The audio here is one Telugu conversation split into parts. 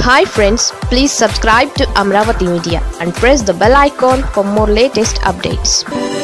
hi friends please subscribe to Amaravati media and press the bell icon for more latest updates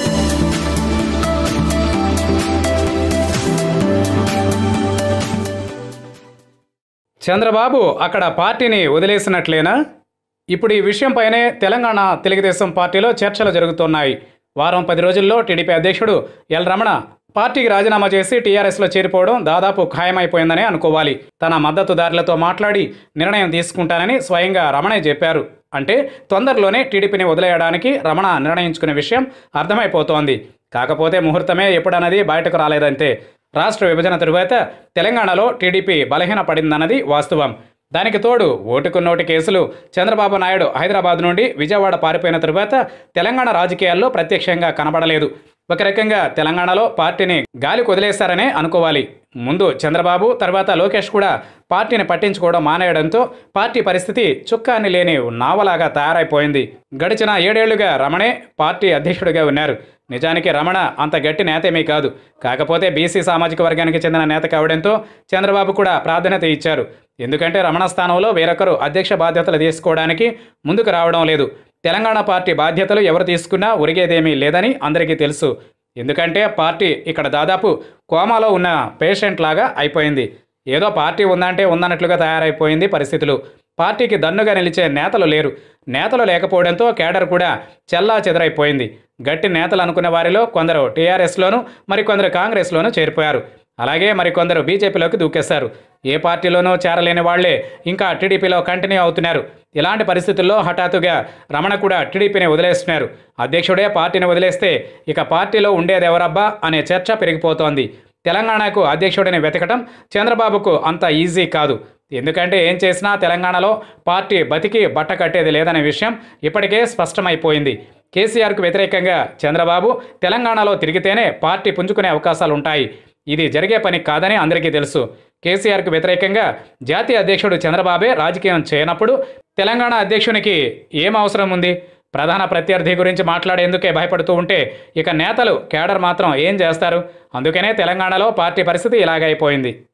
Chandrababu అక్కడ పార్టీని వదిలేసినట్లేనా ఇప్పుడు ఈ విషయంపైనే తెలంగాణ తెలుగుదేశం పార్టీలో చర్చలు జరుగుతున్నాయి వారం పది రోజుల్లో టీడీపీ అధ్యక్షుడు ఎల్ రమణ పార్టీకి రాజీనామా చేసి టీఆర్ఎస్లో చేరిపోవడం దాదాపు ఖాయమైపోయిందని అనుకోవాలి తన మద్దతుదారులతో మాట్లాడి నిర్ణయం తీసుకుంటానని స్వయంగా రమణే చెప్పారు అంటే తొందరలోనే టీడీపీని వదిలేయడానికి రమణ నిర్ణయించుకునే విషయం అర్థమైపోతోంది కాకపోతే ముహూర్తమే ఎప్పుడన్నది బయటకు రాలేదంతే రాష్ట్ర విభజన తరువాత తెలంగాణలో టీడీపీ బలహీన పడిందన్నది వాస్తవం దానికి తోడు ఓటుకు నోటి కేసులు చంద్రబాబు నాయుడు హైదరాబాద్ నుండి విజయవాడ పారిపోయిన తరువాత తెలంగాణ రాజకీయాల్లో ప్రత్యక్షంగా కనబడలేదు ఒక రకంగా తెలంగాణలో పార్టీని గాలి వదిలేశారనే అనుకోవాలి ముందు చంద్రబాబు తర్వాత లోకేష్ కూడా పార్టీని పట్టించుకోవడం మానేయడంతో పార్టీ పరిస్థితి చుక్కాని లేని నావలాగా తయారైపోయింది గడిచిన ఏడేళ్లుగా రమణే పార్టీ అధ్యక్షుడిగా ఉన్నారు నిజానికి రమణ అంత గట్టి నేతేమీ కాదు కాకపోతే బీసీ సామాజిక వర్గానికి చెందిన నేత కావడంతో చంద్రబాబు కూడా ప్రాధాన్యత ఇచ్చారు ఎందుకంటే రమణ స్థానంలో వేరొకరు అధ్యక్ష బాధ్యతలు తీసుకోవడానికి ముందుకు రావడం లేదు తెలంగాణ పార్టీ బాధ్యతలు ఎవరు తీసుకున్నా ఒరిగేదేమీ లేదని అందరికీ తెలుసు ఎందుకంటే పార్టీ ఇక్కడ దాదాపు కోమాలో ఉన్న పేషెంట్ లాగా అయిపోయింది ఏదో పార్టీ ఉందంటే ఉందన్నట్లుగా తయారైపోయింది పరిస్థితులు పార్టీకి దన్నుగా నిలిచే నేతలు లేరు నేతలు లేకపోవడంతో కేడర్ కూడా చెల్లా చెదరైపోయింది గట్టి నేతలు అనుకున్న వారిలో కొందరు టీఆర్ఎస్లోను మరికొందరు కాంగ్రెస్లోనూ చేరిపోయారు అలాగే మరికొందరు బీజేపీలోకి దూకేశారు ఏ పార్టీలోనూ చేరలేని వాళ్లే ఇంకా టీడీపీలో కంటిన్యూ అవుతున్నారు ఇలాంటి పరిస్థితుల్లో హఠాత్తుగా రమణ కూడా టీడీపీని వదిలేస్తున్నారు అధ్యక్షుడే పార్టీని వదిలేస్తే ఇక పార్టీలో ఉండేది ఎవరబ్బా అనే చర్చ పెరిగిపోతోంది తెలంగాణకు అధ్యక్షుడిని వెతకటం చంద్రబాబుకు అంత ఈజీ కాదు ఎందుకంటే ఏం చేసినా తెలంగాణలో పార్టీ బతికి బట్ట కట్టేది లేదనే విషయం ఇప్పటికే స్పష్టమైపోయింది కేసీఆర్కు వ్యతిరేకంగా చంద్రబాబు తెలంగాణలో తిరిగితేనే పార్టీ పుంజుకునే అవకాశాలు ఉంటాయి ఇది జరిగే పని కాదని అందరికీ తెలుసు కేసీఆర్కు వ్యతిరేకంగా జాతీయ అధ్యక్షుడు చంద్రబాబే రాజకీయం చేయనప్పుడు తెలంగాణ అధ్యక్షునికి ఏం అవసరం ఉంది ప్రధాన ప్రత్యర్థి గురించి మాట్లాడేందుకే భయపడుతూ ఉంటే ఇక నేతలు కేడర్ మాత్రం ఏం చేస్తారు అందుకనే తెలంగాణలో పార్టీ పరిస్థితి ఇలాగైపోయింది